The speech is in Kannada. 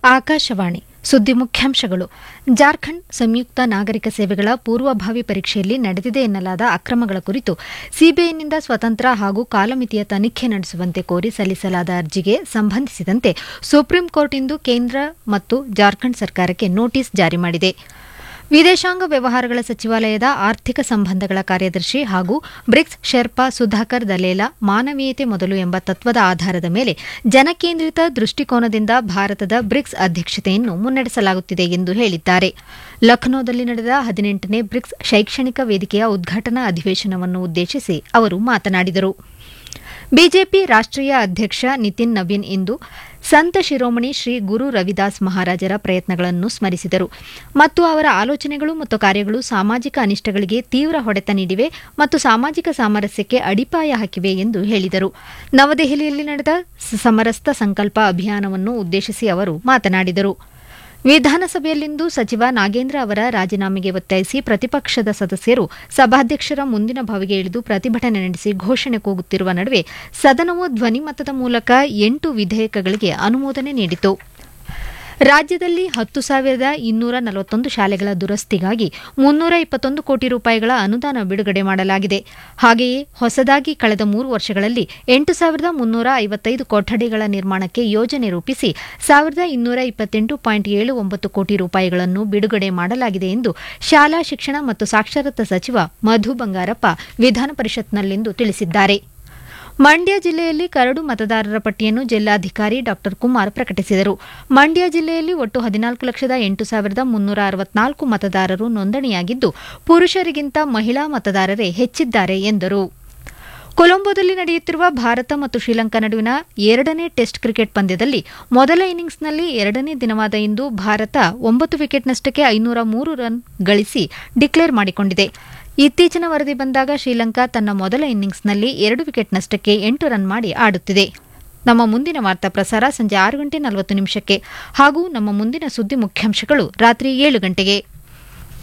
ಆಕಾಶವಾಣಿ ಸುದ್ದಿ ಮುಖ್ಯಾಂಶಗಳು ಜಾರ್ಖಂಡ್ ಸಂಯುಕ್ತ ನಾಗರಿಕ ಸೇವೆಗಳ ಪೂರ್ವಭಾವಿ ಪರೀಕ್ಷೆಯಲ್ಲಿ ನಡೆದಿದೆ ಎನ್ನಲಾದ ಅಕ್ರಮಗಳ ಕುರಿತು ಸಿಬಿಐನಿಂದ ಸ್ವತಂತ್ರ ಹಾಗೂ ಕಾಲಮಿತಿಯ ತನಿಖೆ ನಡೆಸುವಂತೆ ಕೋರಿ ಸಲ್ಲಿಸಲಾದ ಅರ್ಜಿಗೆ ಸಂಬಂಧಿಸಿದಂತೆ ಸುಪ್ರೀಂ ಕೋರ್ಟ್ ಇಂದು ಕೇಂದ್ರ ಮತ್ತು ಜಾರ್ಖಂಡ್ ಸರ್ಕಾರಕ್ಕೆ ನೋಟಿಸ್ ಜಾರಿ ಮಾಡಿದೆ ವಿದೇಶಾಂಗ ವ್ಯವಹಾರಗಳ ಸಚಿವಾಲಯದ ಆರ್ಥಿಕ ಸಂಬಂಧಗಳ ಕಾರ್ಯದರ್ಶಿ ಹಾಗೂ ಬ್ರಿಕ್ಸ್ ಶೆರ್ಪಾ ಸುಧಾಕರ್ ದಲೇಲಾ ಮಾನವೀಯತೆ ಮೊದಲು ಎಂಬ ತತ್ವದ ಆಧಾರದ ಮೇಲೆ ಜನಕೇಂದ್ರಿತ ದೃಷ್ಟಿಕೋನದಿಂದ ಭಾರತದ ಬ್ರಿಕ್ಸ್ ಅಧ್ಯಕ್ಷತೆಯನ್ನು ಮುನ್ನಡೆಸಲಾಗುತ್ತಿದೆ ಎಂದು ಹೇಳಿದ್ದಾರೆ ಲಖನೌದಲ್ಲಿ ನಡೆದ ಹದಿನೆಂಟನೇ ಬ್ರಿಕ್ಸ್ ಶೈಕ್ಷಣಿಕ ವೇದಿಕೆಯ ಉದ್ಘಾಟನಾ ಅಧಿವೇಶನವನ್ನು ಉದ್ದೇಶಿಸಿ ಅವರು ಮಾತನಾಡಿದರು ಬಿಜೆಪಿ ರಾಷ್ಟೀಯ ಅಧ್ಯಕ್ಷ ನಿತಿನ್ ನವೀನ್ ಇಂದು ಸಂತ ಶಿರೋಮಣಿ ಶ್ರೀ ಗುರು ರವಿದಾಸ್ ಮಹಾರಾಜರ ಪ್ರಯತ್ನಗಳನ್ನು ಸ್ಮರಿಸಿದರು ಮತ್ತು ಅವರ ಆಲೋಚನೆಗಳು ಮತ್ತು ಕಾರ್ಯಗಳು ಸಾಮಾಜಿಕ ಅನಿಷ್ಟಗಳಿಗೆ ತೀವ್ರ ಹೊಡೆತ ನೀಡಿವೆ ಮತ್ತು ಸಾಮಾಜಿಕ ಸಾಮರಸ್ಯಕ್ಕೆ ಅಡಿಪಾಯ ಹಾಕಿವೆ ಎಂದು ಹೇಳಿದರು ನವದೆಹಲಿಯಲ್ಲಿ ನಡೆದ ಸಮರಸ್ತ ಸಂಕಲ್ಪ ಅಭಿಯಾನವನ್ನು ಉದ್ದೇಶಿಸಿ ಅವರು ಮಾತನಾಡಿದರು ವಿಧಾನಸಭೆಯಲ್ಲಿಂದು ಸಚಿವ ನಾಗೇಂದ್ರ ಅವರ ರಾಜೀನಾಮೆಗೆ ಒತ್ತಾಯಿಸಿ ಪ್ರತಿಪಕ್ಷದ ಸದಸ್ಯರು ಸಭಾಧ್ಯಕ್ಷರ ಮುಂದಿನ ಬಾವಿಗೆ ಇಳಿದು ಪ್ರತಿಭಟನೆ ನಡೆಸಿ ಘೋಷಣೆ ಕೂಗುತ್ತಿರುವ ನಡುವೆ ಸದನವು ಧ್ವನಿಮತದ ಮೂಲಕ ಎಂಟು ವಿಧೇಯಕಗಳಿಗೆ ಅನುಮೋದನೆ ನೀಡಿತು ರಾಜ್ಯದಲ್ಲಿ ಹತ್ತು ಸಾವಿರದ ಇನ್ನೂರ ನಲವತ್ತೊಂದು ಶಾಲೆಗಳ ದುರಸ್ತಿಗಾಗಿ ಮುನ್ನೂರ ಇಪ್ಪತ್ತೊಂದು ಕೋಟಿ ರೂಪಾಯಿಗಳ ಅನುದಾನ ಬಿಡುಗಡೆ ಮಾಡಲಾಗಿದೆ ಹಾಗೆಯೇ ಹೊಸದಾಗಿ ಕಳೆದ ಮೂರು ವರ್ಷಗಳಲ್ಲಿ ಎಂಟು ಸಾವಿರದ ಮುನ್ನೂರ ಐವತ್ತೈದು ಕೊಠಡಿಗಳ ನಿರ್ಮಾಣಕ್ಕೆ ಯೋಜನೆ ರೂಪಿಸಿ ಸಾವಿರದ ಇನ್ನೂರ ಇಪ್ಪತ್ತೆಂಟು ಪಾಯಿಂಟ್ ಏಳು ಒಂಬತ್ತು ಕೋಟಿ ರೂಪಾಯಿಗಳನ್ನು ಬಿಡುಗಡೆ ಮಾಡಲಾಗಿದೆ ಎಂದು ಶಾಲಾ ಶಿಕ್ಷಣ ಮತ್ತು ಸಾಕ್ಷರತಾ ಸಚಿವ ಮಧು ಬಂಗಾರಪ್ಪ ವಿಧಾನಪರಿಷತ್ನಲ್ಲಿಂದು ತಿಳಿಸಿದ್ದಾರೆ ಮಂಡ್ಯ ಜಿಲ್ಲೆಯಲ್ಲಿ ಕರಡು ಮತದಾರರ ಪಟ್ಟಿಯನ್ನು ಜಿಲ್ಲಾಧಿಕಾರಿ ಡಾ ಕುಮಾರ್ ಪ್ರಕಟಿಸಿದರು ಮಂಡ್ಯ ಜಿಲ್ಲೆಯಲ್ಲಿ ಒಟ್ಟು ಹದಿನಾಲ್ಕು ಲಕ್ಷದ ಎಂಟು ಸಾವಿರದ ಮುನ್ನೂರ ಅರವತ್ನಾಲ್ಕು ಮತದಾರರು ನೋಂದಣಿಯಾಗಿದ್ದು ಪುರುಷರಿಗಿಂತ ಮಹಿಳಾ ಮತದಾರರೇ ಹೆಚ್ಚಿದ್ದಾರೆ ಎಂದರು ಕೊಲಂಬೋದಲ್ಲಿ ನಡೆಯುತ್ತಿರುವ ಭಾರತ ಮತ್ತು ಶ್ರೀಲಂಕಾ ನಡುವಿನ ಎರಡನೇ ಟೆಸ್ಟ್ ಕ್ರಿಕೆಟ್ ಪಂದ್ಯದಲ್ಲಿ ಮೊದಲ ಇನ್ನಿಂಗ್ಸ್ನಲ್ಲಿ ಎರಡನೇ ದಿನವಾದ ಇಂದು ಭಾರತ ಒಂಬತ್ತು ವಿಕೆಟ್ನಷ್ಟಕ್ಕೆ ಐನೂರ ಮೂರು ರನ್ ಗಳಿಸಿ ಡಿಕ್ಲೇರ್ ಮಾಡಿಕೊಂಡಿದೆ ಇತ್ತೀಚಿನ ವರದಿ ಬಂದಾಗ ಶ್ರೀಲಂಕಾ ತನ್ನ ಮೊದಲ ಇನ್ನಿಂಗ್ಸ್ನಲ್ಲಿ ಎರಡು ವಿಕೆಟ್ ನಷ್ಟಕ್ಕೆ ಎಂಟು ರನ್ ಮಾಡಿ ಆಡುತ್ತಿದೆ ನಮ್ಮ ಮುಂದಿನ ವಾರ್ತಾ ಪ್ರಸಾರ ಸಂಜೆ ಆರು ಗಂಟೆ ನಲವತ್ತು ನಿಮಿಷಕ್ಕೆ ಹಾಗೂ ನಮ್ಮ ಮುಂದಿನ ಸುದ್ದಿ ಮುಖ್ಯಾಂಶಗಳು ರಾತ್ರಿ ಏಳು ಗಂಟೆಗೆ